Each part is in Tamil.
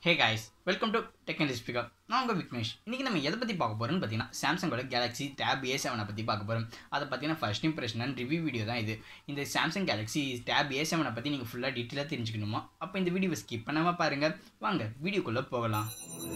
hey guys welcome to tech and speaker நான் உங்கள் விக்னேஷ் இன்றைக்கி நம்ம எதை பற்றி பார்க்க போகிறோம்னு பார்த்தீங்கன்னா சாம்சங்கோட கேலக்ஸி டேப் ஏ செவனை பற்றி பார்க்க போகிறோம் அதை பார்த்தீங்கன்னா first impression and review video தான் இது இந்த சாம்சங் கேலக்ஸி டேப் ஏ செவனை பற்றி நீங்கள் ஃபுல்லாக டீட்டெயிலாக தெரிஞ்சுக்கணுமா அப்போ இந்த வீடியோவை ஸ்கிப் பண்ணாமல் பாருங்கள் வாங்க வீடியோக்குள்ளே போகலாம்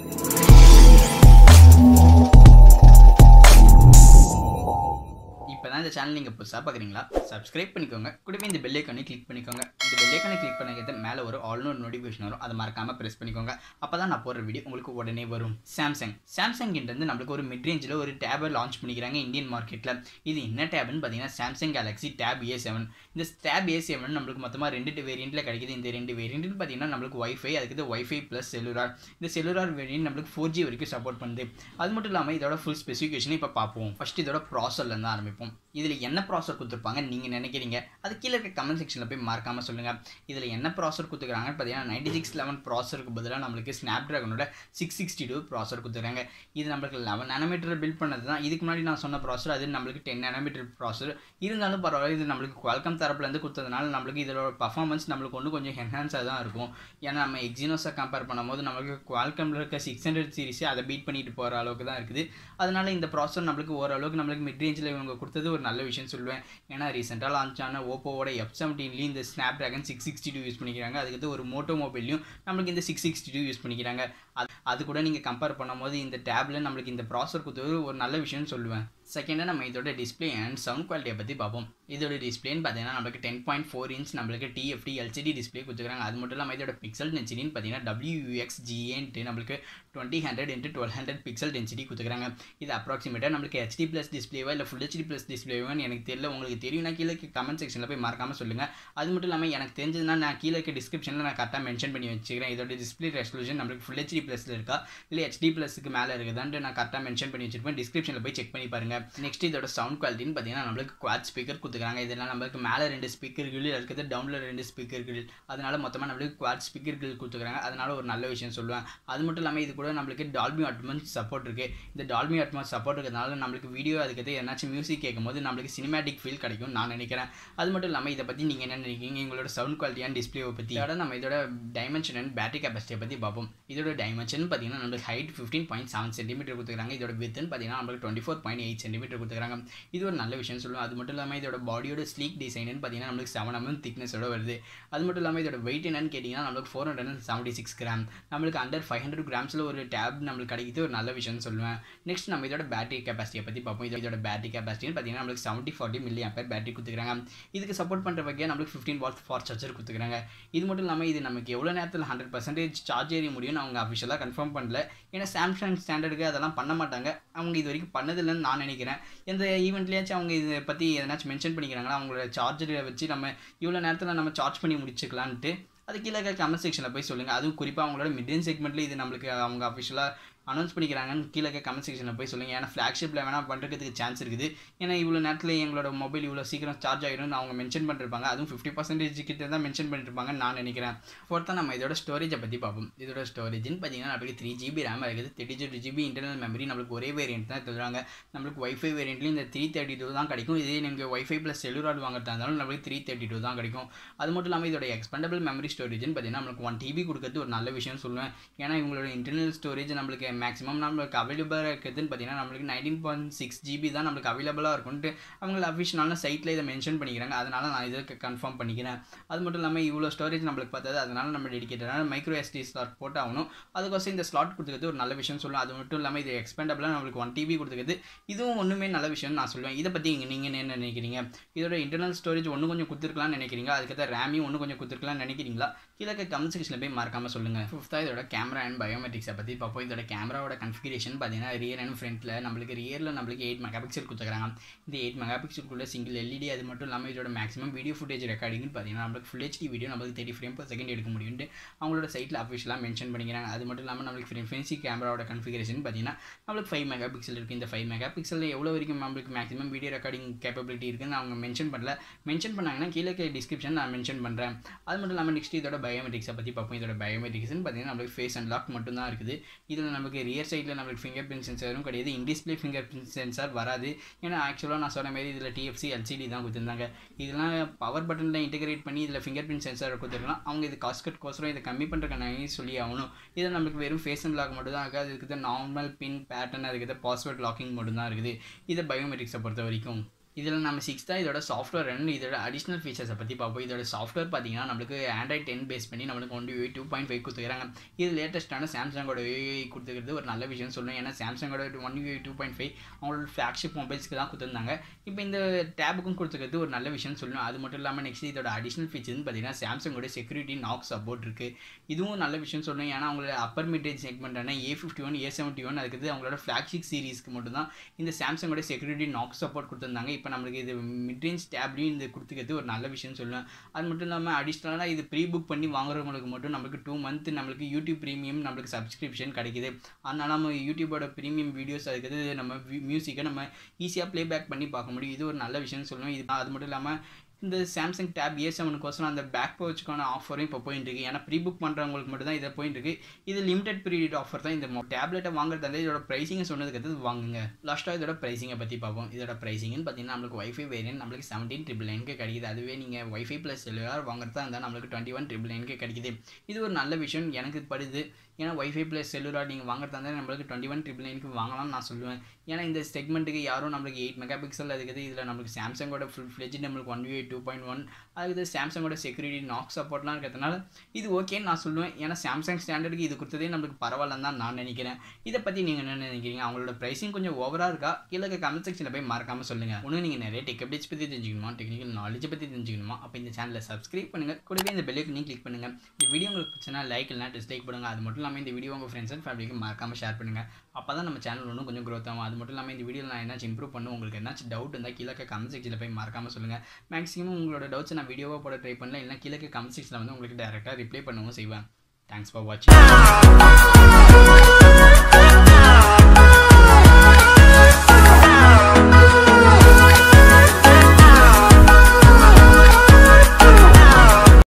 இப்போ தான் இந்த சேனல் நீங்கள் புதுசாக பார்க்குறீங்களா சப்ஸ்கிரைப் பண்ணிக்கோங்க கூடவே இந்த பெல் ஐக்கானே கிளிக் பண்ணிக்கோங்க இந்த பெல் ஐக்கானே கிளிக் பண்ணிக்கிறது மேலே ஒரு ஆல்னு ஒரு நோட்டிஃபிகேஷன் வரும் அதை மறக்காமல் ப்ரெஸ் பண்ணிக்கோங்க அப்போ தான் நான் போடுற வீடியோ உங்களுக்கு உடனே வரும் சாம்சங் சாம்சங்கிட்டருந்து நம்மளுக்கு ஒரு மிட் ரேஞ்சில் ஒரு டேபை லான்ச் பண்ணிக்கிறாங்க இந்தியன் மார்க்கெட்டில் இது என்ன டேப்னு பார்த்தீங்கன்னா Samsung Galaxy tab A seven இந்த டேப் ஏ செவன் நம்மளுக்கு மொத்தமாக ரெண்டு வேரியண்ட்டில் கிடைக்குது இந்த ரெண்டு வேரியண்ட்னு பார்த்தீங்கன்னா நம்மளுக்கு ஒய்ஃபை அதுக்கு ஒய்ஃபை ப்ளஸ் செல்லுலார் இந்த செல்லுலார் வேரியன்ட் நம்மளுக்கு ஃபோர் ஜி வரைக்கும் சப்போர்ட் பண்ணுது அது மட்டும் இல்லாமல் இதோட ஃபுல் ஸ்பெசிஃபிகேஷன் இப்போ பார்ப்போம் ஃபஸ்ட் இதோட ப்ராசர்லேருந்து ஆரம்பிப்போம் இதில் என்ன ப்ராசர் கொடுத்துருப்பாங்க நீங்கள் நினைக்கிறீங்க அது கீழே இருக்க கமெண்ட் செக்ஷனில் போய் மறக்காமல் சொல்லுங்கள் இதில் என்ன ப்ராசர் கொடுத்துருக்காங்கன்னு பார்த்தீங்கன்னா நைன்டி சிக்ஸ் லெவன் ப்ராசருக்கு பதிலாக நம்மளுக்கு ஸ்னாப் ட்ராகனோட சிக்ஸ் சிக்ஸ்டி டூ ப்ராசர் கொடுத்துருக்காங்க இது நம்மளுக்கு லெவன் நேனோமீட்டர் பில்ட் பண்ணது தான் இதுக்கு முன்னாடி நான் சொன்ன ப்ராசர் அது நம்மளுக்கு டென் நேனோமீட்டர் ப்ராசர் இருந்தாலும் பரவாயில்ல இது நம்மளுக்கு குவால்கம் தரப்புலேருந்து கொடுத்ததுனால நம்மளுக்கு இதோட பர்ஃபார்மன்ஸ் நம்மளுக்கு ஒன்று கொஞ்சம் என்ஹான்ஸாக தான் இருக்கும் ஏன்னா நம்ம எக்ஸினோஸை கம்பேர் பண்ணும்போது நம்மளுக்கு குவால்கமில் இருக்க சிக்ஸ் ஹண்ட்ரட் சீரிஸே அதை பீட் பண்ணிட்டு போகிற அளவுக்கு தான் இருக்குது அதனால இந்த ப்ராசர் நம்மளுக்கு ஓரளவுக்கு நம்மளுக்கு மிட் ரேஞ்சில் இவங்க கொடுத்தது ஒரு நல்ல விஷயம் சொல்லுவேன் ஏன்னா ரீசெண்டாக லான்ச் ஆன ஓப்போவோட எஃப் செவன்டீன்லேயும் இந்த snapdragon six sixty two use பண்ணிக்கிறாங்க அதுக்கு ஒரு மோட்டோ மொபைல்லையும் நம்மளுக்கு இந்த சிக்ஸ் சிக்ஸ்டி டூ யூஸ் பண்ணிக்கிறாங்க அது அது கூட நீங்கள் கம்பேர் பண்ணும்போது இந்த டேப்பில் நம்மளுக்கு இந்த ப்ராசர் கொடுத்தது ஒரு நல்ல விஷயம்னு சொல்லுவேன் செகண்டாக நம்ம இதோட டிஸ்பிளே அண்ட் சவுண்ட் குவாலிட்டியை பற்றி பார்ப்போம் இதோட டிஸ்பிளேன்னு பார்த்தீங்கன்னா நம்மளுக்கு டென் பாயிண்ட் ஃபோர் இன்ச் நம்மளுக்கு டிஎஃப்டி எல்சிடி டிஸ்பிளே கொடுத்துருக்காங்க அது மட்டும் இல்லாமல் இதோட பிக்சல் டென்சிட்டின்னு பார்த்தீங்கன்னா டபிள்யூஎக்ஸ் ஜிஏன்ட்டு நம்மளுக்கு twenty hundred into twelve hundred pixel density கொடுத்துருக்காங்க இது அப்ராக்சிமேட்டாக நம்மளுக்கு ஹெச்டி ப்ளஸ் டிஸ்பிளேவா இல்லை ஃபுல் ஹெச்டி ப்ளஸ் டிஸ்பிளேவான்னு எனக்கு தெரியல உங்களுக்கு தெரியும்னா கீழே கமெண்ட் செக்ஷனில் போய் மறக்காமல் சொல்லுங்கள் அது மட்டும் இல்லாமல் எனக்கு தெரிஞ்சதுன்னா நான் கீழே இருக்க டிஸ்கிரிப்ஷனில் நான் கரெக்டாக மென்ஷன் பண்ணி வச்சுக்கிறேன் இதோட டிஸ்பிளே ரெசல்யூஷன் நம்மளுக்கு ஃபுல் ஹெச்டி ப்ளஸில் இருக்கா இல்லை ஹெச்டி ப்ளஸுக்கு மேலே இருக்குதான்ட்டு நான் கரெக்டாக மென்ஷன் பண்ணி வச்சிருப்பேன் டிஸ்கிரிப்ஷனில் போய் செக் பண்ணி பாருங்கள் நெக்ஸ்ட் இதோட சவுண்ட் குவாலிட்டின்னு பார்த்தீங்கன்னா நம்மளுக்கு குவாட் ஸ்பீக்கர் கொடுத்துருக்காங்க இதெல்லாம் நம்மளுக்கு மேலே ரெண்டு ஸ்பீக்கர்கள் இருக்குது டவுனில் ரெண்டு ஸ்பீக்கர்கள் அதனால மொத்தமாக நம்மளுக்கு குவாட் ஸ்பீக்கர்கள் கொடுத்துருக்காங்க அதனால ஒரு நல்ல விஷயம் சொல்லுவேன் அது மட்டும் இல்லாமல் இது கூட நம்மளுக்கு டால்பி அட்மாஸ் சப்போர்ட் இருக்குது இந்த டால்பி அட்மாஸ் சப்போர்ட் இருக்கிறதுனால நம்மளுக்கு வீடியோ அதுக்கு என்னாச்சும் மியூசிக் கேட்கும்போது நம்மளுக்கு சினிமேட்டிக் ஃபீல் கிடைக்கும் நான் நினைக்கிறேன் அது மட்டும் இல்லாமல் இதை பற்றி நீங்கள் என்ன நினைக்கிறீங்க எங்களோட சவுண்ட் குவாலிட்டி அண்ட் டிஸ்பிளேவை பற்றி இதோட நம்ம இதோட டைமென்ஷன் அண்ட் பேட்டரி கெப்பாசிட்டியை பற்றி பார்ப்போம் இதோட டைமென்ஷன் பார்த்தீங்கன்னா நம்மளுக்கு height fifteen point seven centimetre கொடுத்துருக்காங்க இதோட வித்துன்னு பார்த்தீங்கன்னா நம்மளுக்கு twenty four point eight centimetre கொடுத்துருக்காங்க இது ஒரு நல்ல விஷயம் சொல்லுவோம் அது மட்டும் இல்லாமல் இதோட பாடியோட ஸ்லீக் டிசைன்னு பார்த்தீங்கன்னா நம்மளுக்கு செவன் எம்எம் திக்னஸோட வருது அது மட்டும் இல்லாமல் இதோட வெயிட் என்னன்னு கேட்டிங்கன்னா நம்மளுக்கு four hundred and seventy six gram நம்மளுக்கு அண்டர் ஃபைவ் ஹண்ட்ரட் கிராம்ஸில் ஒரு டேப் நம்மளுக்கு கிடைக்கிது ஒரு நல்ல விஷயம்னு சொல்லுவேன் நெக்ஸ்ட் நம்ம இதோட பேட்டரி கெப்பாசிட்டியை பற்றி பார்ப்போம் இதோட இதோட பேட்டரி கெப்பாசிட்டின்னு பார்த்தீங்கன்னா நம்மளுக்கு seventy forty milliampere battery கொடுத்துருக்காங்க இதுக்கு சப்போர்ட் பண்ணுற வகையாக நம்மளுக்கு ஃபிஃப்டீன் வாட் ஃபார் சார்ஜர் கொடுத்துருக்காங்க இது மட்டும் இல்லாமல் இது நமக்கு எவ்வளோ நேரத்தில் ஹண்ட்ரட் பர்சன்டேஜ் சார்ஜ் ஏறிய முடியும்னு அவங்க அஃபிஷியலாக கன்ஃபார்ம் பண்ணல ஏன்னா சாம்சங் ஸ்டாண்டர்டுக்கு அதெல்லாம் பண்ண மாட்டாங்க அவங்க இது வரைக்கும் பண்ணதில்லைன்னு நான் நினைக்கிறேன் எந்த ஈவெண்ட்லேயாச்சும் அவங்க இதை பற்றி எதனாச்சும் மென்ஷன் பண்ணிக்கிறாங்களா அவங்களோட சார்ஜரை வச்சு நம்ம இவ்வளோ நேரத்தில் நம்ம சார்ஜ் பண்ணி முடிச்சுக்கலான்ட்டு அது கீழே இருக்க கமெண்ட் செக்ஷனில் போய் சொல்லுங்கள் அதுவும் குறிப்பாக அவங்களோட மிட்ரேஞ்ச் செக்மெண்ட்டில் இது நம்மளுக்கு அவங்க அஃபிஷியலாக அனௌன்ஸ் பண்ணிக்கிறாங்கன்னு கீழே இருக்க கமெண்ட் செக்ஷனில் போய் சொல்லுங்கள் ஏன்னா ஃப்ளாக்ஷிப்பில் வேணால் பண்ணுறதுக்கு சான்ஸ் இருக்குது ஏன்னா இவ்வளோ நேரத்தில் எங்களோட மொபைல் இவ்வளோ சீக்கிரம் சார்ஜ் ஆகிடும்னு அவங்க மென்ஷன் பண்ணிருப்பாங்க அதுவும் ஃபிஃப்டி பர்சன்டேஜ் கிட்ட தான் மென்ஷன் பண்ணிருப்பாங்கன்னு நான் நினைக்கிறேன் ஃபோர்த்தாக நம்ம இதோட ஸ்டோரேஜை பற்றி பார்ப்போம் இதோட ஸ்டோரேஜ்னு பார்த்தீங்கன்னா நம்மளுக்கு த்ரீ ஜிபி ரேம் இருக்குது thirty two GB internal memory நம்மளுக்கு ஒரே வேரியன்ட் தான் தருவாங்க நம்மளுக்கு ஒய்ஃபை வேரியன்ட்லேயும் இந்த த்ரீ தேர்ட்டி டூ தான் கிடைக்கும் இதே நீங்கள் ஒய்ஃபை ப்ளஸ் செல்லுராட் வாங்குறதா இருந்தாலும் நம்மளுக்கு த்ரீ தேர்ட்டி டூ தான் கிடைக்கும் அது மட்டும் இல்லாமல் இதோட எக்ஸ்பெண்டபிள் மெமரி ஸ்டோரேஜ்னு பார்த்தீங்கன்னா நம்மளுக்கு ஒன் டிபி கொடுக்கறது ஒரு நல்ல விஷயம் சொல்லுவேன் ஏன்னா இவங்களோட இன்டர்னல் ஸ்டோரேஜ் நம்மளுக்கு மேக்ஸிமம் நம்மளுக்கு அவைலபிளாக இருக்குதுன்னு பார்த்தீங்கன்னா நம்மளுக்கு நைன்டீன் பாயிண்ட் சிக்ஸ் ஜிபி தான் நம்மளுக்கு அவைலபிளாக இருக்கும்ட்டு அவங்க அஃபிஷியலான சைட்டில் இதை மென்ஷன் பண்ணிக்கிறாங்க அதனால் நான் இதுக்கு கன்ஃபார்ம் பண்ணிக்கிறேன் அது மட்டும் இல்லாமல் இவ்வளோ ஸ்டோரேஜ் நம்மளுக்கு பார்த்தது அதனால் நம்ம டெடிக்கேட்டடான மைக்ரோ எஸ்டி ஸ்லாட் போட்டாகணும் அதுக்கோசம் இந்த ஸ்லாட் கொடுத்துக்கிறது ஒரு நல்ல விஷயம் சொல்லுவேன் அது மட்டும் இல்லாமல் இது எக்ஸ்பெண்டபிளாக நம்மளுக்கு ஒன் டிபி கொடுத்துக்கிறது இதுவும் ஒன்றுமே நல்ல விஷயம் நான் சொல்லுவேன் இதை பற்றி நீங்கள் என்ன நினைக்கிறீங்க இதோட இன்டர்னல் ஸ்டோரேஜ் ஒன்று கொஞ்சம் கொடுத்துருக்கலாம்னு நினைக்கிறீங்க அதுக்கேற்ற ரேமையும் ஒன்று கொஞ்சம் கொடுத்துருக்கலாம்னு நினைக்கிறீங்களா கீழே கமெண்ட் செக்ஷனில் போய் மறக்காமல் சொல்லுங்கள் ஃபிஃப்த்தாக இதோட கேமரா அண்ட் பயோமெட்ரிக்ஸை பற்றி பார்ப்போம் இதோட கேமராவோட கன்ஃபிகரேஷன் பார்த்தீங்கன்னா ரியர் அண்ட் ஃப்ரண்ட்டில் நம்மளுக்கு ரியரில் நம்மளுக்கு எயிட் மெகா பிக்சல் கொடுத்துருக்காங்க இந்த எயிட் மெகா பிக்சலுக்குள்ள சிங்கிள் எல்இடி அது மட்டும் இல்லாமல் இதோட மேக்ஸிமம் வீடியோ ஃபுட்டேஜ் ரெக்கார்டிங்னு பார்த்தீங்கன்னா நம்மளுக்கு ஃபுல் ஹெச்டி வீடியோ நம்மளுக்கு தேர்ட்டி ஃப்ரேம் பர் செகண்ட் எடுக்க முடியும்ட்டு அவங்களோட சைட்டில் அஃபிஷியலாக மென்ஷன் பண்ணிக்கிறாங்க அது மட்டும் இல்லாமல் நம்மளுக்கு ஃப்ரென்சி கேமராவோட கன்ஃபிகரேஷன் பார்த்தீங்கன்னா நம்மளுக்கு ஃபைவ் மெகா பிக்சல் இருக்குது இந்த ஃபைவ் மெகா பிக்சலில் எவ்வளோ வரைக்கும் நம்மளுக்கு மேக்ஸிமம் வீடியோ ரெக்கார்டிங் கேப்பபிலிட்டி இருக்குன்னு அவங்க மென்ஷன் பண்ணல மென்ஷன் பண்ணாங்கன்னா கீழே டிஸ்கிரிப்ஷன் நான் மென்ஷன் பண்ணுறேன் அது மட்டும் இல்லாமல் நெக்ஸ்ட் இதோட பயோமெட்ரிக்ஸை பற்றி பார்ப்போம் இதோட பயோமெட்ரிக்ஸ்னு பார்த்தீங்கன்னா நம்மளுக்கு ஃபேஸ் அண்ட் லாக் மட்டும் தான் இருக்குது இதில் நம்ம நமக்கு ரியர் சைடில் நம்மளுக்கு ஃபிங்கர் பிரிண்ட் சென்சாரும் கிடையாது in display fingerprint sensor வராது ஏன்னா ஆக்சுவலாக நான் சொன்ன மாதிரி இதில் டிஎஃப்சி எல்சிடி தான் கொடுத்துருந்தாங்க இதெல்லாம் பவர் பட்டனில் இன்டெகிரேட் பண்ணி இதில் ஃபிங்கர் பிரிண்ட் சென்சார் கொடுத்துருக்கலாம் அவங்க இது காஸ்கட் கோசரம் இதை கம்மி பண்ணுறக்கான சொல்லி ஆகணும் இதில் நம்மளுக்கு வெறும் ஃபேஸ் அண்ட் லாக் மட்டும் தான் இருக்குது அதுக்கு நார்மல் பின் பேட்டர்ன் அதுக்கு பாஸ்வேர்ட் லாக்கிங் மட்டும் தான் இருக்குது இதை பயோமெட்ரிக்ஸை பொறுத்த வரைக்கும் இதில் நம்ம சிக்ஸ்த்தாக இதோட சாஃப்ட்வேர் அண்ட் இதோட அடிஷ்னல் ஃபீச்சர்ஸை பற்றி பார்ப்போம் இதோட சாஃப்ட்வேர் பார்த்தீங்கன்னா நம்மளுக்கு ஆண்ட்ராய்ட் டென் பேஸ் பண்ணி நம்மளுக்கு one UI two point five கொடுத்துக்கிறாங்க இது லேட்டஸ்ட்டான சாம்சங்கோட யூஐ கொடுத்துக்கிறது ஒரு நல்ல விஷயம் சொல்லணும் ஏன்னா சாம்சங்கோட one UI two point five அவங்களோட ஃப்ளாக்ஷிப் மொபைல்ஸ்க்கு தான் கொடுத்துருந்தாங்க இப்போ இந்த டேபுக்கும் கொடுத்துக்கிறது ஒரு நல்ல விஷயம் சொல்லணும் அது மட்டும் இல்லாமல் நெக்ஸ்ட் இதோட அடிஷ்னல் ஃபீச்சர்னு பார்த்தீங்கன்னா சாம்சங்கோட செக்யூரிட்டி நாக் சப்போர்ட் இருக்குது இதுவும் நல்ல விஷயம் சொல்லணும் ஏன்னா அவங்களோட அப்பர் மிட்ரேஜ் செக்மெண்ட்டான A fifty one A seventy one அதுக்கு அவங்களோட ஃப்ளாக்ஷிப் சீரீஸ்க்கு மட்டும்தான் இந்த சாம்சங்கோட செக்யூரிட்டி நாக் சப்போர்ட் கொடுத்துருந்தாங்க இப்போ நம்மளுக்கு இது மிட்ரேஞ்ச் டேப்லையும் இது கொடுத்துக்கிறது ஒரு நல்ல விஷயம் சொல்லுவேன் அது மட்டும் இல்லாமல் அடிஷ்னலாக இது ப்ரீ புக் பண்ணி வாங்குறவங்களுக்கு மட்டும் நம்மளுக்கு டூ மந்த் நம்மளுக்கு யூடியூப் ப்ரீமியம் நம்மளுக்கு சப்ஸ்கிரிப்ஷன் கிடைக்குது அதனால் நம்ம யூடியூபோட ப்ரீமியம் வீடியோஸ் அதுக்கு நம்ம மியூசிக்கை நம்ம ஈஸியாக ப்ளே பேக் பண்ணி பார்க்க முடியும் இது ஒரு நல்ல விஷயம் சொல்லுவேன் இது அது மட்டும் இல்லாமல் இந்த சாம்சங் டேப் ஏ செவனுக்கோசரம் அந்த பேக் பவுச்சுக்கான ஆஃபரும் இப்போ போயிட்டு இருக்கு ஏன்னா ப்ரீ புக் பண்ணுறவங்களுக்கு மட்டும் தான் இதை போயிட்டு இருக்கு இது லிமிடெட் பீரியட் ஆஃபர் தான் இந்த டேப்லெட்டை வாங்குறது வந்து இதோட ப்ரைஸிங்கை சொன்னதுக்கு அடுத்து வாங்குங்க லாஸ்ட்டாக இதோட ப்ரைஸிங்கை பற்றி பார்ப்போம் இதோட ப்ரைஸிங்னு பார்த்தீங்கன்னா நம்மளுக்கு ஒய்ஃபை வேரியன்ட் நம்மளுக்கு செவன்டீன் ட்ரிபிள் நைனுக்கு கிடைக்குது அதுவே நீங்கள் ஒய்ஃபை ப்ளஸ் செல்லுலார் வாங்குறதா இருந்தால் நம்மளுக்கு டுவெண்ட்டி ஒன் ட்ரிபிள் நைனுக்கு கிடைக்குது இது ஒரு நல்ல விஷயம் எனக்கு படுது ஏன்னா ஒய்ஃபை ப்ளஸ் செல்லுலார் நீங்கள் வாங்குறதா இருந்தால் நம்மளுக்கு டுவெண்ட்டி ஒன் ட்ரிபிள் நைனுக்கு வாங்கலாம்னு நான் சொல்லுவேன் ஏன்னா இந்த செக்மெண்ட்டுக்கு யாரும் நம்மளுக்கு எயிட் மெகா பிக்சல் இருக்குது இதில் நம்மளுக்கு சாம்சங்கோட ஃபுல் ஃப்ளெஜ் நம்மளுக்கு one UI two point one அதுக்கு சாம்சங்கோட செக்யூரிட்டி நாக் சப்போர்ட்லாம் இருக்கிறதுனால இது ஓகேன்னு நான் சொல்லுவேன் ஏன்னா சாம்சங் ஸ்டாண்டர்டுக்கு இது கொடுத்ததே நம்மளுக்கு பரவாயில்லன்னு தான் நான் நினைக்கிறேன் இதை பற்றி நீங்கள் என்ன நினைக்கிறீங்க அவங்களோட ப்ரைஸிங் கொஞ்சம் ஓவராக இருக்கா இல்லை கமெண்ட் செக்ஷனில் போய் மறக்காமல் சொல்லுங்கள் ஒன்று நீங்கள் நிறைய டெக் அப்டேட்ஸ் பற்றி தெரிஞ்சுக்கணுமா டெக்னிக்கல் நாலேஜை பற்றி தெரிஞ்சுக்கணுமா அப்போ இந்த சேனலை சப்ஸ்கிரைப் பண்ணுங்கள் கூடவே இந்த பெல்லைக்கு நீங்கள் கிளிக் பண்ணுங்கள் இந்த வீடியோ உங்களுக்கு பிடிச்சனா லைக் இல்லைனா டிஸ்லைக் பண்ணுங்கள் அது மட்டும் இல்லாமல் இந்த வீடியோ உங்கள் ஃப்ரெண்ட்ஸ் அண்ட் ஃபேமிலிக்கு மறக்காமல் ஷேர் பண்ணுங்கள் அப்போ தான் நம்ம சேனல் இன்னும் கொஞ்சம் க்ரோத் ஆகும் அது மட்டும் இல்லாமல் இந்த வீடியோவில் நான் என்னாச்சும் இம்ப்ரூவ் பண்ணு உங்களுக்கு என்னாச்சும் டவுட் இருந்தால் கீழே கமெண்ட் செக்ஷனில் போய் மறக்காமல் சொல்லுங்கள் மேக்ஸிமம் உங்களோட டவுட்ஸ் நான் வீடியோவாக போட ட்ரை பண்ணல இல்லைனா கீழே கமெண்ட் செக்ஷனில் வந்து உங்களுக்கு டேரெக்டாக ரிப்ளை பண்ணவும் செய்வேன் தேங்க்ஸ் ஃபார் வாட்சிங்